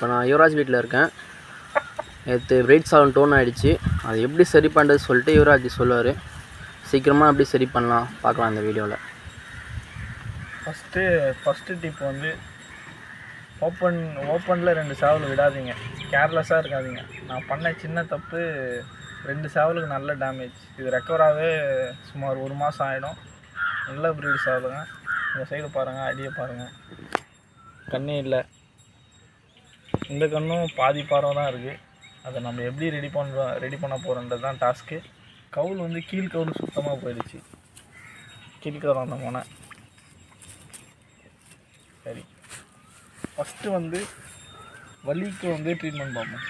இப்போ நான் யுவராஜ் வீட்டில் இருக்கேன் நேற்று பிரைட் சாலன் டோன் ஆகிடுச்சு அது எப்படி சரி பண்ணுறது சொல்லிட்டு யுவராஜ் சொல்லுவார் சீக்கிரமாக எப்படி சரி பண்ணலாம் பார்க்கலாம் இந்த வீடியோவில் ஃபஸ்ட்டு ஃபஸ்ட்டு டிப் வந்து ஓப்பன் ஓப்பனில் ரெண்டு சேவல் விடாதீங்க கேர்லெஸ்ஸாக இருக்காதீங்க நான் பண்ண சின்ன தப்பு ரெண்டு சேவலுக்கு நல்ல டேமேஜ் இது ரெக்கவராகவே சுமார் ஒரு மாதம் ஆகிடும் நல்ல ப்ரீட் சேவலுங்க இந்த சைடு பாருங்கள் அடியை பாருங்கள் கண்ணே இல்லை இந்த கண்ணும் பாதி பார்வை தான் இருக்குது அதை நம்ம எப்படி ரெடி பண்ணுறோம் ரெடி பண்ண போகிறோன்றது தான் டாஸ்க்கு கவுல் வந்து கீழ் கவுல் சுத்தமாக போயிடுச்சு கீழ்கவுல் அந்த போனேன் சரி ஃபஸ்ட்டு வந்து வலிக்கு வந்து ட்ரீட்மெண்ட் பார்ப்போம்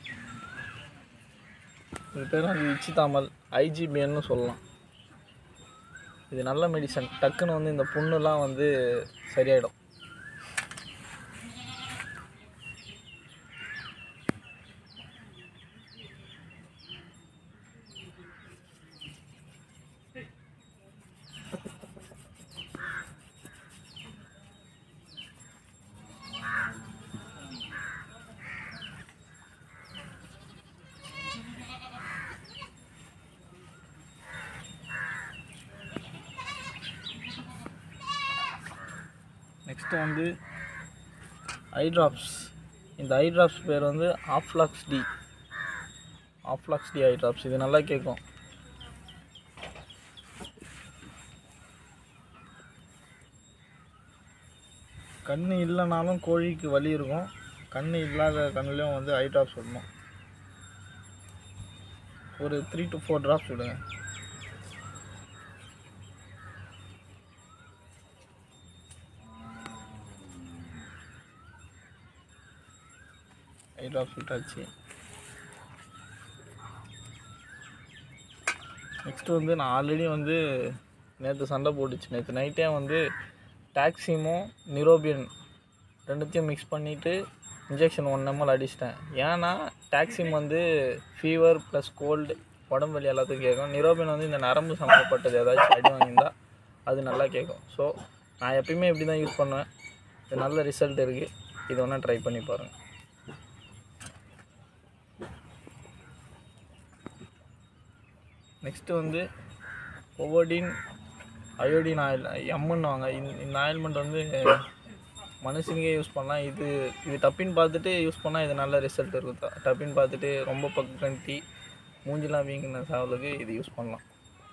இது பேர் வந்து இச்சிதாமல் ஐஜிபிஎன்னு சொல்லலாம் இது நல்ல மெடிசன் டக்குன்னு வந்து இந்த புண்ணுலாம் வந்து சரியாயிடும் நெக்ஸ்ட்டு வந்து ஐ ட்ராப்ஸ் இந்த ஐ ட்ராப்ஸ் பேர் வந்து Oflox D Oflox D eye drops இது நல்லா கேட்கும் கண் இல்லைனாலும் கோழிக்கு வலி இருக்கும் கண் இல்லாத கண்ணுலேயும் வந்து ஐ ட்ராப்ஸ் விடணும் ஒரு த்ரீ டு ஃபோர் ட்ராப்ஸ் விடுங்க ஐ ட்ராப்ஸ் விட்டாச்சு நெக்ஸ்ட்டு வந்து நான் ஆல்ரெடி வந்து நேற்று சண்டை போட்டுச்சு நேற்று நைட்டே வந்து டாக்ஸிமும் நிரோபியன் ரெண்டுத்தையும் மிக்ஸ் பண்ணிவிட்டு இன்ஜெக்ஷன் ஒன் எம்எல் அடிச்சிட்டேன் ஏன்னா டாக்ஸிம் வந்து ஃபீவர் ப்ளஸ் கோல்டு உடம்பு வலி எல்லாத்துக்கும் கேட்கும் நிரோபியன் வந்து இந்த நரம்பு சம்மந்தப்பட்டது ஏதாச்சும் அடி வாங்கியிருந்தா அது நல்லா கேட்கும் ஸோ நான் எப்பயுமே இப்படி தான் யூஸ் பண்ணுவேன் இது நல்ல ரிசல்ட் இருக்குது இது ஒன்றா ட்ரை பண்ணி பாருங்கள் நெக்ஸ்ட்டு வந்து ஒவோடின் அயோடின் ஆயில் எம்முன்னுவாங்க இந்த இந்த ஆயில்மெண்ட் வந்து மனுஷனுக்கே யூஸ் பண்ணலாம் இது இது டப்பின்னு பார்த்துட்டு யூஸ் பண்ணால் இது நல்ல ரிசல்ட் இருக்கும் த- டப்பின்னு பார்த்துட்டு ரொம்ப பக்கம் கண்டி மூஞ்சிலாம் வீங்கின சாவலுக்கு இது யூஸ் பண்ணலாம்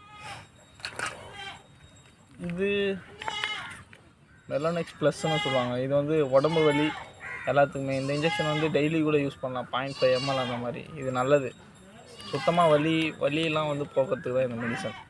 இது மெலோனெக்ஸ் ப்ளஸ்ன்னு சொல்லுவாங்க இது வந்து உடம்பு வலி எல்லாத்துக்குமே இந்த இன்ஜெக்ஷன் வந்து டெய்லி கூட யூஸ் பண்ணலாம் பாயிண்ட் ஃபைவ் எம்எல் அந்த மாதிரி இது நல்லது சுத்தமாக வலி வலியெல்லாம் வந்து போக்குறதுக்கு தான் இந்த மெடிசன்